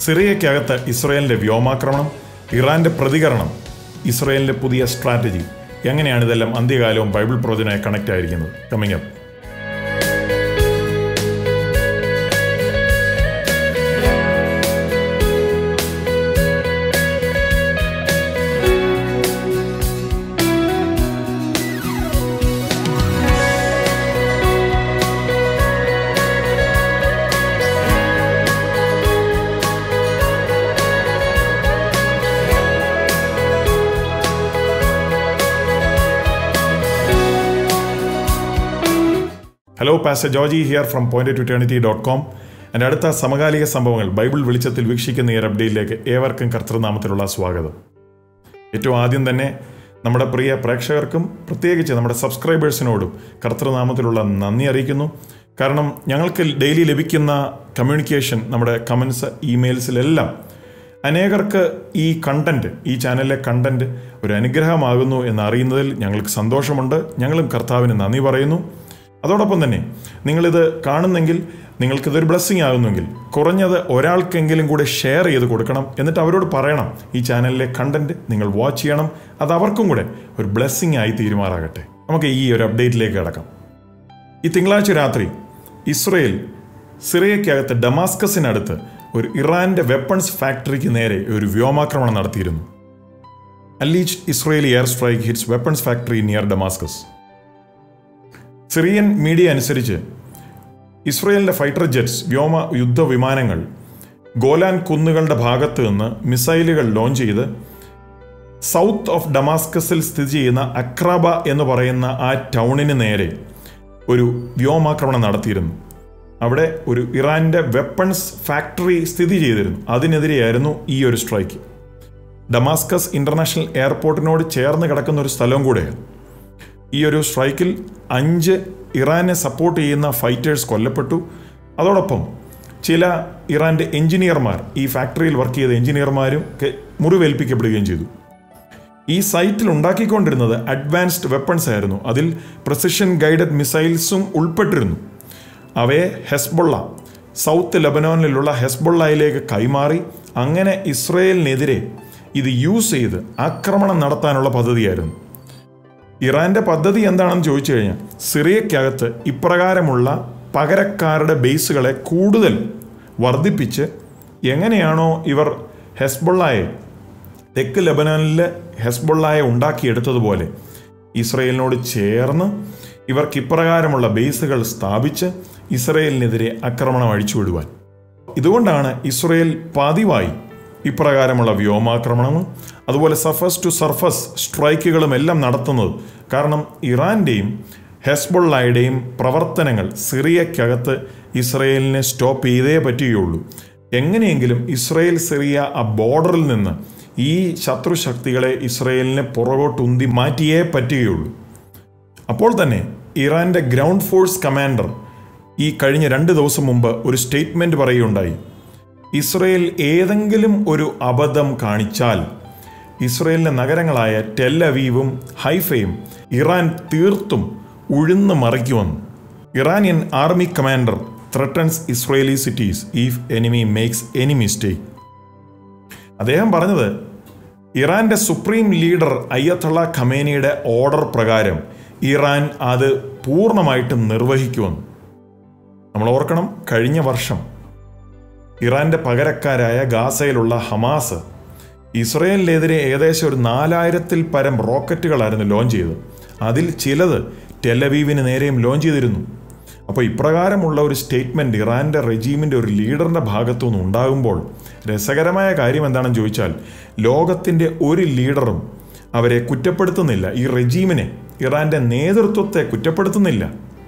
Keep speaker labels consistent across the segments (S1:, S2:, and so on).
S1: സിറിയയ്ക്കകത്ത് ഇസ്രയേലിന്റെ വ്യോമാക്രമണം ഇറാന്റെ പ്രതികരണം ഇസ്രയേലിന്റെ പുതിയ സ്ട്രാറ്റജി എങ്ങനെയാണ് ഇതെല്ലാം അന്ത്യകാലവും ബൈബിൾ പ്രവചനമായി കണക്ട് ആയിരിക്കുന്നത് coming up hello pastor Georgy here from point to eternity dot com എൻ്റെ അടുത്ത സമകാലിക സംഭവങ്ങൾ ബൈബിൾ വെളിച്ചത്തിൽ വീക്ഷിക്കുന്ന ഈ ഒരു അപ്ഡേറ്റിലേക്ക് ഏവർക്കും കർത്തൃനാമത്തിലുള്ള സ്വാഗതം ഏറ്റവും ആദ്യം തന്നെ നമ്മുടെ പ്രിയ പ്രേക്ഷകർക്കും പ്രത്യേകിച്ച് നമ്മുടെ സബ്സ്ക്രൈബേഴ്സിനോടും കർത്തൃനാമത്തിലുള്ള നന്ദി അറിയിക്കുന്നു കാരണം ഞങ്ങൾക്ക് ഡെയിലി ലഭിക്കുന്ന കമ്മ്യൂണിക്കേഷൻ നമ്മുടെ കമൻസ് ഇമെയിൽസിലെല്ലാം അനേകർക്ക് ഈ കണ്ടന്റ് ഈ ചാനലിലെ കണ്ടന്റ് ഒരു അനുഗ്രഹമാകുന്നു എന്ന് അറിയുന്നതിൽ ഞങ്ങൾക്ക് സന്തോഷമുണ്ട് ഞങ്ങളും കർത്താവിന് നന്ദി പറയുന്നു അതോടൊപ്പം തന്നെ നിങ്ങളിത് കാണുന്നെങ്കിൽ നിങ്ങൾക്കിതൊരു ബ്ലെസ്സിങ് ആകുന്നെങ്കിൽ കുറഞ്ഞത് ഒരാൾക്കെങ്കിലും കൂടെ ഷെയർ ചെയ്ത് കൊടുക്കണം എന്നിട്ട് അവരോട് പറയണം ഈ ചാനലിലെ കണ്ടന്റ് നിങ്ങൾ വാച്ച് ചെയ്യണം അത് അവർക്കും കൂടെ ഒരു ബ്ലെസ്സിങ് ആയി തീരുമാറാകട്ടെ നമുക്ക് ഈ ഒരു അപ്ഡേറ്റിലേക്ക് കിടക്കാം ഈ തിങ്കളാഴ്ച രാത്രി ഇസ്രയേൽ സിറിയയ്ക്കകത്ത് ഡമാസ്കസിനടുത്ത് ഒരു ഇറാന്റെ വെപ്പൺസ് ഫാക്ടറിക്ക് നേരെ ഒരു വ്യോമാക്രമണം നടത്തിയിരുന്നു അല്ലീച്ച് Israeli air strike hits weapons factory near Damascus Syrian media അനുസരിച്ച് ഇസ്രയേലിന്റെ ഫൈറ്റർ ജെറ്റ്സ് വ്യോമ യുദ്ധവിമാനങ്ങൾ ഗോലാൻ കുന്നുകളുടെ ഭാഗത്ത് നിന്ന് മിസൈലുകൾ ലോഞ്ച് ചെയ്ത് സൗത്ത് ഓഫ് ഡമാസ്കസിൽ സ്ഥിതി ചെയ്യുന്ന അക്രാബ എന്ന് പറയുന്ന ആ ടൗണിന് നേരെ ഒരു വ്യോമാക്രമണം നടത്തിയിരുന്നു അവിടെ ഒരു ഇറാന്റെ വെപ്പൺസ് ഫാക്ടറി സ്ഥിതി ചെയ്തിരുന്നു അതിനെതിരെയായിരുന്നു ഈ ഒരു സ്ട്രൈക്ക് ഡമാസ്കസ് ഇന്റർനാഷണൽ എയർപോർട്ടിനോട് ചേർന്ന് കിടക്കുന്ന ഒരു സ്ഥലവും കൂടെയാണ് ഈ ഒരു സ്ട്രൈക്കിൽ അഞ്ച് ഇറാനെ സപ്പോർട്ട് ചെയ്യുന്ന ഫൈറ്റേഴ്സ് കൊല്ലപ്പെട്ടു അതോടൊപ്പം ചില ഇറാന്റെ എഞ്ചിനീയർമാർ ഈ ഫാക്ടറിയിൽ വർക്ക് ചെയ്ത എഞ്ചിനീയർമാരും മുറിവേൽപ്പിക്കപ്പെടുകയും ചെയ്തു ഈ സൈറ്റിൽ ഉണ്ടാക്കിക്കൊണ്ടിരുന്നത് അഡ്വാൻസ്ഡ് വെപ്പൺസ് ആയിരുന്നു അതിൽ പ്രസിഷൻ ഗൈഡഡ് മിസൈൽസും ഉൾപ്പെട്ടിരുന്നു അവയെ ഹെസ്ബൊള്ള സൗത്ത് ലബനോനിലുള്ള ഹെസ്ബൊള്ളയിലേക്ക് കൈമാറി അങ്ങനെ ഇസ്രയേലിനെതിരെ ഇത് യൂസ് ചെയ്ത് ആക്രമണം നടത്താനുള്ള പദ്ധതിയായിരുന്നു ഇറാന്റെ പദ്ധതി എന്താണെന്ന് ചോദിച്ചു കഴിഞ്ഞാൽ സിറിയക്കകത്ത് ഇപ്രകാരമുള്ള പകരക്കാരുടെ ബേസുകളെ കൂടുതൽ വർദ്ധിപ്പിച്ച് എങ്ങനെയാണോ ഇവർ ഹെസ്ബൊള്ളായെ തെക്ക് ലബനാനിലെ ഹെസ്ബൊള്ളായെ ഉണ്ടാക്കിയെടുത്തതുപോലെ ഇസ്രയേലിനോട് ചേർന്ന് ഇവർക്ക് ഇപ്രകാരമുള്ള ബേസുകൾ സ്ഥാപിച്ച് ഇസ്രയേലിനെതിരെ ആക്രമണം അഴിച്ചുവിടുവാൻ ഇതുകൊണ്ടാണ് ഇസ്രയേൽ പതിവായി ഇപ്രകാരമുള്ള വ്യോമാക്രമണവും അതുപോലെ സർഫസ് ടു സർഫസ് സ്ട്രൈക്കുകളും എല്ലാം നടത്തുന്നത് കാരണം ഇറാന്റെയും ഹെസ്ബൊള്ളയുടെയും പ്രവർത്തനങ്ങൾ സിറിയക്കകത്ത് ഇസ്രയേലിനെ സ്റ്റോപ്പ് ചെയ്തേ പറ്റുകയുള്ളൂ എങ്ങനെയെങ്കിലും ഇസ്രയേൽ സിറിയ ആ ബോർഡറിൽ നിന്ന് ഈ ശത്രുശക്തികളെ ഇസ്രയേലിനെ പുറകോട്ടുന്തി മാറ്റിയേ പറ്റുകയുള്ളൂ അപ്പോൾ തന്നെ ഇറാന്റെ ഗ്രൗണ്ട് ഫോഴ്സ് കമാൻഡർ ഈ കഴിഞ്ഞ രണ്ട് ദിവസം മുമ്പ് ഒരു സ്റ്റേറ്റ്മെന്റ് പറയുകയുണ്ടായി ഇസ്രയേൽ ഏതെങ്കിലും ഒരു അബദ്ധം കാണിച്ചാൽ ഇസ്രയേലിന്റെ നഗരങ്ങളായ ടെല്ലവീവും ഹൈഫയും ഇറാൻ തീർത്തും ഉഴുന്ന് മറിക്കുമെന്ന് Iranian army commander threatens Israeli cities if enemy makes any mistake അദ്ദേഹം പറഞ്ഞത് ഇറാന്റെ സുപ്രീം ലീഡർ അയ്യത്തള്ള ഖമേനിയുടെ ഓർഡർ പ്രകാരം ഇറാൻ അത് പൂർണ്ണമായിട്ടും നിർവഹിക്കുമെന്ന് നമ്മൾ ഓർക്കണം കഴിഞ്ഞ വർഷം ഇറാന്റെ പകരക്കാരായ ഗാസയിലുള്ള ഹമാസ് ഇസ്രയേലിനെതിരെ ഏകദേശം ഒരു നാലായിരത്തിൽ പരം റോക്കറ്റുകളായിരുന്നു ലോഞ്ച് ചെയ്തത് അതിൽ ചിലത് ടെലവീവിന് നേരെയും ലോഞ്ച് ചെയ്തിരുന്നു അപ്പോൾ ഇപ്രകാരമുള്ള ഒരു സ്റ്റേറ്റ്മെന്റ് ഇറാന്റെ റെജീമിന്റെ ഒരു ലീഡറിന്റെ ഭാഗത്തു നിന്ന് ഉണ്ടാകുമ്പോൾ രസകരമായ കാര്യം എന്താണെന്ന് ചോദിച്ചാൽ ലോകത്തിന്റെ ഒരു ലീഡറും അവരെ കുറ്റപ്പെടുത്തുന്നില്ല ഈ റെജീമിനെ ഇറാന്റെ നേതൃത്വത്തെ കുറ്റപ്പെടുത്തുന്നില്ല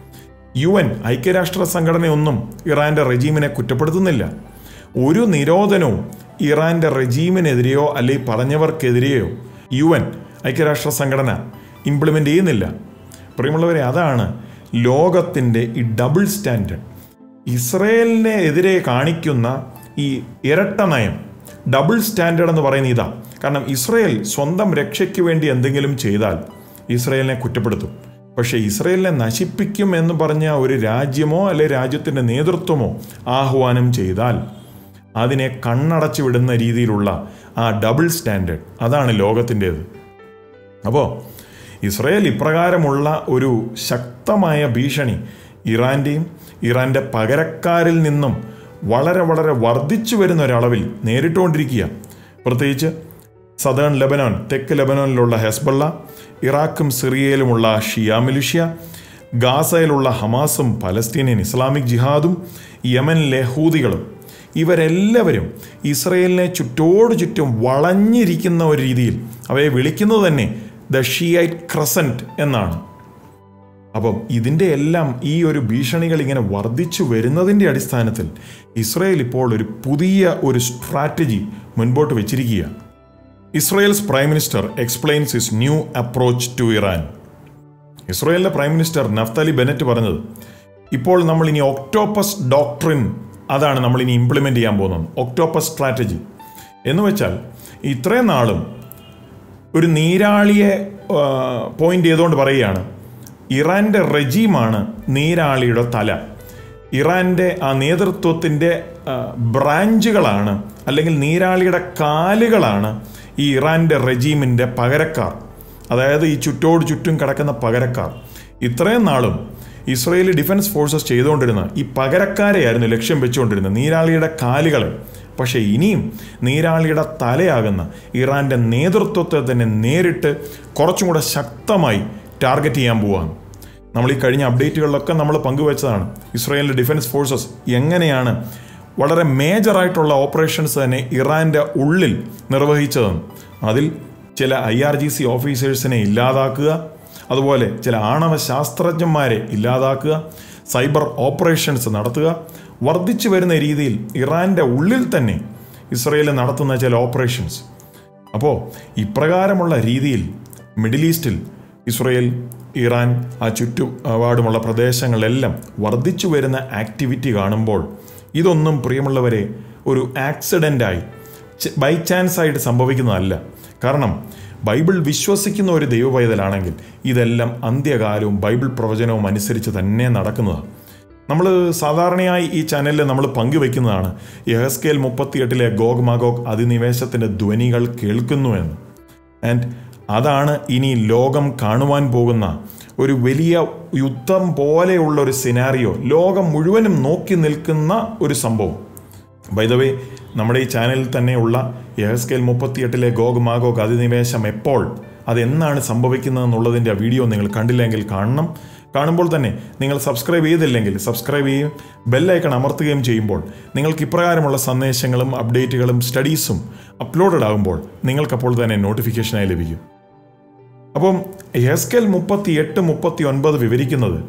S1: യു എൻ ഐക്യരാഷ്ട്ര സംഘടനയൊന്നും ഇറാന്റെ റെജീമിനെ കുറ്റപ്പെടുത്തുന്നില്ല ഒരു നിരോധനവും ഇറാന്റെ റെജീമിനെതിരെയോ അല്ലെങ്കിൽ പറഞ്ഞവർക്കെതിരെയോ യു എൻ ഐക്യരാഷ്ട്ര സംഘടന ഇംപ്ലിമെന്റ് ചെയ്യുന്നില്ല പ്രിയമുള്ളവരെ അതാണ് ലോകത്തിൻ്റെ ഈ ഡബിൾ സ്റ്റാൻഡേർഡ് ഇസ്രയേലിനെ എതിരെ കാണിക്കുന്ന ഈ ഇരട്ട നയം ഡബിൾ സ്റ്റാൻഡേർഡ് എന്ന് പറയുന്ന ഇതാ കാരണം ഇസ്രയേൽ സ്വന്തം രക്ഷയ്ക്ക് വേണ്ടി എന്തെങ്കിലും ചെയ്താൽ ഇസ്രയേലിനെ കുറ്റപ്പെടുത്തും പക്ഷേ ഇസ്രയേലിനെ നശിപ്പിക്കും എന്ന് പറഞ്ഞ ഒരു രാജ്യമോ അല്ലെ രാജ്യത്തിൻ്റെ നേതൃത്വമോ ആഹ്വാനം ചെയ്താൽ അതിനെ കണ്ണടച്ചു വിടുന്ന രീതിയിലുള്ള ആ ഡബിൾ സ്റ്റാൻഡേർഡ് അതാണ് ലോകത്തിൻ്റേത് അപ്പോൾ ഇസ്രയേൽ ഇപ്രകാരമുള്ള ഒരു ശക്തമായ ഭീഷണി ഇറാൻ്റെയും ഇറാൻ്റെ പകരക്കാരിൽ നിന്നും വളരെ വളരെ വർദ്ധിച്ചു വരുന്ന ഒരളവിൽ നേരിട്ടുകൊണ്ടിരിക്കുക പ്രത്യേകിച്ച് സദേൺ ലെബനോൻ തെക്ക് ലെബനോനിലുള്ള ഹെസ്ബള്ള ഇറാഖും സിറിയയിലുമുള്ള ഷിയ മിലിഷ്യ ഗാസയിലുള്ള ഹമാസും പലസ്തീനിയൻ ഇസ്ലാമിക് ജിഹാദും യമനിലെ ഹൂതികളും ഇവരെല്ലാവരും ഇസ്രയേലിനെ ചുറ്റോട് ചുറ്റും വളഞ്ഞിരിക്കുന്ന ഒരു രീതിയിൽ അവയെ വിളിക്കുന്നത് തന്നെ ദ ഷിയൈറ്റ് ക്രസൻറ്റ് എന്നാണ് അപ്പം ഇതിൻ്റെ എല്ലാം ഈ ഒരു ഭീഷണികൾ ഇങ്ങനെ വർദ്ധിച്ചു വരുന്നതിൻ്റെ അടിസ്ഥാനത്തിൽ ഇസ്രയേൽ ഇപ്പോൾ ഒരു പുതിയ ഒരു സ്ട്രാറ്റജി മുൻപോട്ട് വെച്ചിരിക്കുക Israel's prime minister explains his new approach to Iran ഇസ്രയേലിന്റെ പ്രൈം മിനിസ്റ്റർ നഫ്താലി ബെനറ്റ് പറഞ്ഞത് ഇപ്പോൾ നമ്മൾ ഇനി ഒക്ടോപ്പസ് ഡോക്ട്രിൻ അതാണ് നമ്മൾ ഇനി ഇംപ്ലിമെന്റ് ചെയ്യാൻ പോകുന്നത് ഒക്ടോപ്പസ് സ്ട്രാറ്റജി എന്ന് വെച്ചാൽ ഇത്രയും നാളും ഒരു നീരാളിയെ പോയിന്റ് ചെയ്തുകൊണ്ട് പറയുകയാണ് ഇറാന്റെ റെജീമാണ് നീരാളിയുടെ തല ഇറാന്റെ ആ നേതൃത്വത്തിൻ്റെ ബ്രാഞ്ചുകളാണ് അല്ലെങ്കിൽ നീരാളിയുടെ കാലുകളാണ് ഈ ഇറാന്റെ റെജീമിൻ്റെ പകരക്കാർ അതായത് ഈ ചുറ്റോട് ചുറ്റും കിടക്കുന്ന പകരക്കാർ ഇത്രയും നാളും ഇസ്രയേലി ഡിഫൻസ് ഫോഴ്സസ് ചെയ്തുകൊണ്ടിരുന്ന ഈ പകരക്കാരെയായിരുന്നു ലക്ഷ്യം വെച്ചുകൊണ്ടിരുന്നത് നീരാളിയുടെ കാലുകളെ പക്ഷേ ഇനിയും നീരാളിയുടെ തലയാകുന്ന ഇറാന്റെ നേതൃത്വത്തെ തന്നെ നേരിട്ട് കുറച്ചും കൂടെ ശക്തമായി ടാർഗറ്റ് ചെയ്യാൻ പോവുകയാണ് നമ്മൾ ഈ കഴിഞ്ഞ അപ്ഡേറ്റുകളിലൊക്കെ നമ്മൾ പങ്കുവച്ചതാണ് ഇസ്രായേലിൻ്റെ ഡിഫൻസ് ഫോഴ്സസ് എങ്ങനെയാണ് വളരെ മേജറായിട്ടുള്ള ഓപ്പറേഷൻസ് തന്നെ ഇറാൻ്റെ ഉള്ളിൽ നിർവഹിച്ചതെന്ന് അതിൽ ചില ഐ ആർ ജി സി ഓഫീസേഴ്സിനെ ഇല്ലാതാക്കുക അതുപോലെ ചില ആണവ ശാസ്ത്രജ്ഞന്മാരെ ഇല്ലാതാക്കുക സൈബർ ഓപ്പറേഷൻസ് നടത്തുക വർദ്ധിച്ചു വരുന്ന രീതിയിൽ ഇറാൻ്റെ ഉള്ളിൽ തന്നെ ഇസ്രയേൽ നടത്തുന്ന ചില ഓപ്പറേഷൻസ് അപ്പോൾ ഇപ്രകാരമുള്ള രീതിയിൽ മിഡിൽ ഈസ്റ്റിൽ ഇസ്രയേൽ ഇറാൻ ആ ചുറ്റുപാടുമുള്ള പ്രദേശങ്ങളിലെല്ലാം വർദ്ധിച്ചു വരുന്ന ആക്ടിവിറ്റി കാണുമ്പോൾ ഇതൊന്നും പ്രിയമുള്ളവരെ ഒരു ആക്സിഡൻ്റായി ബൈ ചാൻസ് ആയിട്ട് സംഭവിക്കുന്നതല്ല കാരണം ബൈബിൾ വിശ്വസിക്കുന്ന ഒരു ദൈവപൈതലാണെങ്കിൽ ഇതെല്ലാം അന്ത്യകാലവും ബൈബിൾ പ്രവചനവും അനുസരിച്ച് തന്നെ നടക്കുന്നതാണ് നമ്മൾ സാധാരണയായി ഈ ചാനലിൽ നമ്മൾ പങ്കുവെക്കുന്നതാണ് യഹസ്കേൽ മുപ്പത്തിയെട്ടിലെ ഗോഗ് മാഗോഗ് അധിനിവേശത്തിൻ്റെ ധ്വനികൾ കേൾക്കുന്നുവെന്ന് ആൻഡ് അതാണ് ഇനി ലോകം കാണുവാൻ പോകുന്ന ഒരു വലിയ യുദ്ധം പോലെയുള്ള ഒരു സിനാറിയോ ലോകം മുഴുവനും നോക്കി നിൽക്കുന്ന ഒരു സംഭവം ബൈദവേ നമ്മുടെ ഈ ചാനലിൽ തന്നെയുള്ള യഹസ്കേൽ മുപ്പത്തിയെട്ടിലെ ഗോഗ് മാഗോഗ് അധിനിവേശം എപ്പോൾ അതെന്നാണ് സംഭവിക്കുന്നതെന്നുള്ളതിൻ്റെ വീഡിയോ നിങ്ങൾ കണ്ടില്ലെങ്കിൽ കാണണം കാണുമ്പോൾ തന്നെ നിങ്ങൾ സബ്സ്ക്രൈബ് ചെയ്തില്ലെങ്കിൽ സബ്സ്ക്രൈബ് ചെയ്യുകയും ബെല്ലൈക്കൺ അമർത്തുകയും ചെയ്യുമ്പോൾ നിങ്ങൾക്ക് ഇപ്രകാരമുള്ള സന്ദേശങ്ങളും അപ്ഡേറ്റുകളും സ്റ്റഡീസും അപ്ലോഡഡ് ആകുമ്പോൾ നിങ്ങൾക്കപ്പോൾ തന്നെ നോട്ടിഫിക്കേഷനായി ലഭിക്കും അപ്പം ഹെസ്കെൽ മുപ്പത്തി എട്ട് മുപ്പത്തി ഒൻപത് വിവരിക്കുന്നത്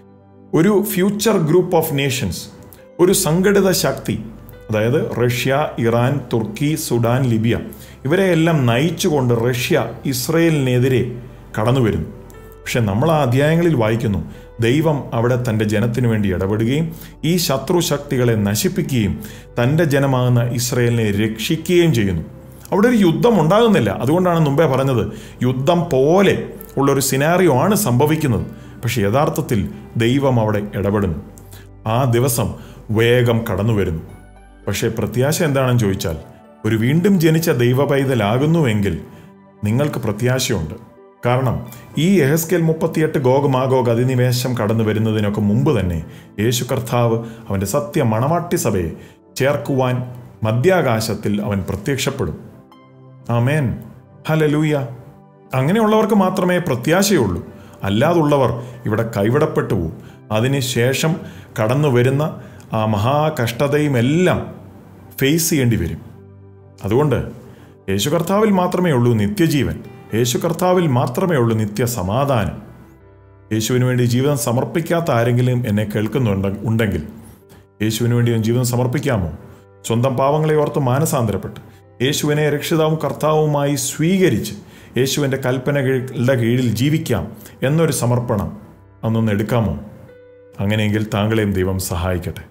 S1: ഒരു ഫ്യൂച്ചർ ഗ്രൂപ്പ് ഓഫ് നേഷൻസ് ഒരു സംഘടിത ശക്തി അതായത് റഷ്യ ഇറാൻ തുർക്കി സുഡാൻ ലിബിയ ഇവരെയെല്ലാം നയിച്ചുകൊണ്ട് റഷ്യ ഇസ്രയേലിനെതിരെ കടന്നു വരുന്നു പക്ഷെ നമ്മൾ ആ അധ്യായങ്ങളിൽ വായിക്കുന്നു ദൈവം അവിടെ തൻ്റെ ജനത്തിനു വേണ്ടി ഇടപെടുകയും ഈ ശത്രു ശക്തികളെ നശിപ്പിക്കുകയും തൻ്റെ ജനമാകുന്ന ഇസ്രയേലിനെ രക്ഷിക്കുകയും ചെയ്യുന്നു അവിടെ ഒരു യുദ്ധം ഉണ്ടാകുന്നില്ല അതുകൊണ്ടാണ് മുമ്പേ പറഞ്ഞത് യുദ്ധം പോലെ ഉള്ളൊരു സിനാറിയോ ആണ് സംഭവിക്കുന്നത് പക്ഷെ യഥാർത്ഥത്തിൽ ദൈവം അവിടെ ഇടപെടുന്നു ആ ദിവസം വേഗം കടന്നു വരുന്നു പക്ഷേ പ്രത്യാശ എന്താണെന്ന് ചോദിച്ചാൽ ഒരു വീണ്ടും ജനിച്ച ദൈവ പൈതലാകുന്നുവെങ്കിൽ നിങ്ങൾക്ക് പ്രത്യാശയുണ്ട് കാരണം ഈ എഹസ്കേൽ മുപ്പത്തിയെട്ട് ഗോഗ് മാഗോഗ് അധിനിവേശം കടന്നു വരുന്നതിനൊക്കെ മുമ്പ് തന്നെ യേശു കർത്താവ് അവൻ്റെ സത്യ മണവാട്ടി സഭയെ ചേർക്കുവാൻ മധ്യാകാശത്തിൽ അവൻ പ്രത്യക്ഷപ്പെടും ആമേൻ ഹലലൂയ അങ്ങനെയുള്ളവർക്ക് മാത്രമേ പ്രത്യാശയുള്ളൂ അല്ലാതുള്ളവർ ഇവിടെ കൈവിടപ്പെട്ടു പോവും അതിനുശേഷം കടന്നു വരുന്ന ആ മഹാകഷ്ടതയും എല്ലാം ഫേസ് ചെയ്യേണ്ടി വരും അതുകൊണ്ട് യേശു കർത്താവിൽ മാത്രമേ ഉള്ളൂ നിത്യജീവൻ യേശു കർത്താവിൽ മാത്രമേ ഉള്ളൂ നിത്യ സമാധാനം യേശുവിന് വേണ്ടി ജീവിതം സമർപ്പിക്കാത്ത ആരെങ്കിലും എന്നെ കേൾക്കുന്നുണ്ട് ഉണ്ടെങ്കിൽ യേശുവിന് വേണ്ടി ഞാൻ ജീവിതം സമർപ്പിക്കാമോ സ്വന്തം പാവങ്ങളെ ഓർത്ത് മാനസാന്തരപ്പെട്ട് യേശുവിനെ രക്ഷിതാവും കർത്താവുമായി സ്വീകരിച്ച് യേശുവിൻ്റെ കൽപ്പനകളുടെ കീഴിൽ ജീവിക്കാം എന്നൊരു സമർപ്പണം അന്നൊന്ന് എടുക്കാമോ അങ്ങനെയെങ്കിൽ താങ്കളെയും ദൈവം സഹായിക്കട്ടെ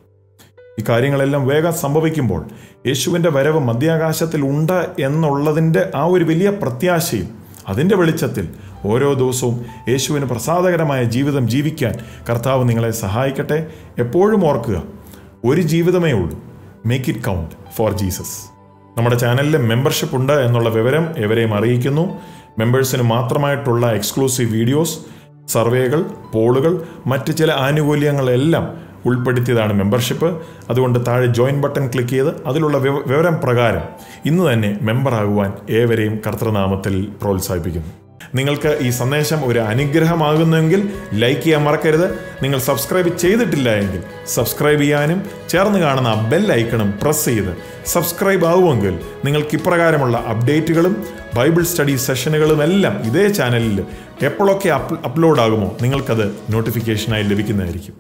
S1: ഈ കാര്യങ്ങളെല്ലാം വേഗം സംഭവിക്കുമ്പോൾ യേശുവിൻ്റെ വരവ് മധ്യാകാശത്തിൽ ഉണ്ട് എന്നുള്ളതിൻ്റെ ആ ഒരു വലിയ പ്രത്യാശയിൽ അതിൻ്റെ വെളിച്ചത്തിൽ ഓരോ ദിവസവും യേശുവിന് പ്രസാദകരമായ ജീവിതം ജീവിക്കാൻ കർത്താവ് നിങ്ങളെ സഹായിക്കട്ടെ എപ്പോഴും ഓർക്കുക ഒരു ജീവിതമേ ഉള്ളൂ make it count for Jesus നമ്മുടെ ചാനലിൽ മെമ്പർഷിപ്പ് ഉണ്ട് എന്നുള്ള വിവരം എവരെയും അറിയിക്കുന്നു മെമ്പേഴ്സിന് മാത്രമായിട്ടുള്ള എക്സ്ക്ലൂസീവ് വീഡിയോസ് സർവേകൾ പോളുകൾ മറ്റ് ചില ആനുകൂല്യങ്ങളെല്ലാം ഉൾപ്പെടുത്തിയതാണ് മെമ്പർഷിപ്പ് അതുകൊണ്ട് താഴെ ജോയിൻ ബട്ടൺ ക്ലിക്ക് ചെയ്ത് അതിലുള്ള വിവ- വിവരം പ്രകാരം ഇന്ന് തന്നെ മെമ്പറാകുവാൻ ഏവരെയും കർത്തൃനാമത്തിൽ പ്രോത്സാഹിപ്പിക്കുന്നു നിങ്ങൾക്ക് ഈ സന്ദേശം ഒരു അനുഗ്രഹമാകുന്നെങ്കിൽ ലൈക്ക് ചെയ്യാൻ മറക്കരുത് നിങ്ങൾ സബ്സ്ക്രൈബ് ചെയ്തിട്ടില്ല എങ്കിൽ സബ്സ്ക്രൈബ് ചെയ്യാനും ചേർന്ന് കാണുന്ന ആ ബെൽ ഐക്കണും പ്രസ് ചെയ്ത് സബ്സ്ക്രൈബ് ആവുമെങ്കിൽ നിങ്ങൾക്ക് ഇപ്രകാരമുള്ള അപ്ഡേറ്റുകളും ബൈബിൾ സ്റ്റഡി സെഷനുകളും എല്ലാം ഇതേ ചാനലിൽ എപ്പോഴൊക്കെ അപ്ലോഡ് ആകുമോ നിങ്ങൾക്കത് നോട്ടിഫിക്കേഷനായി ലഭിക്കുന്നതായിരിക്കും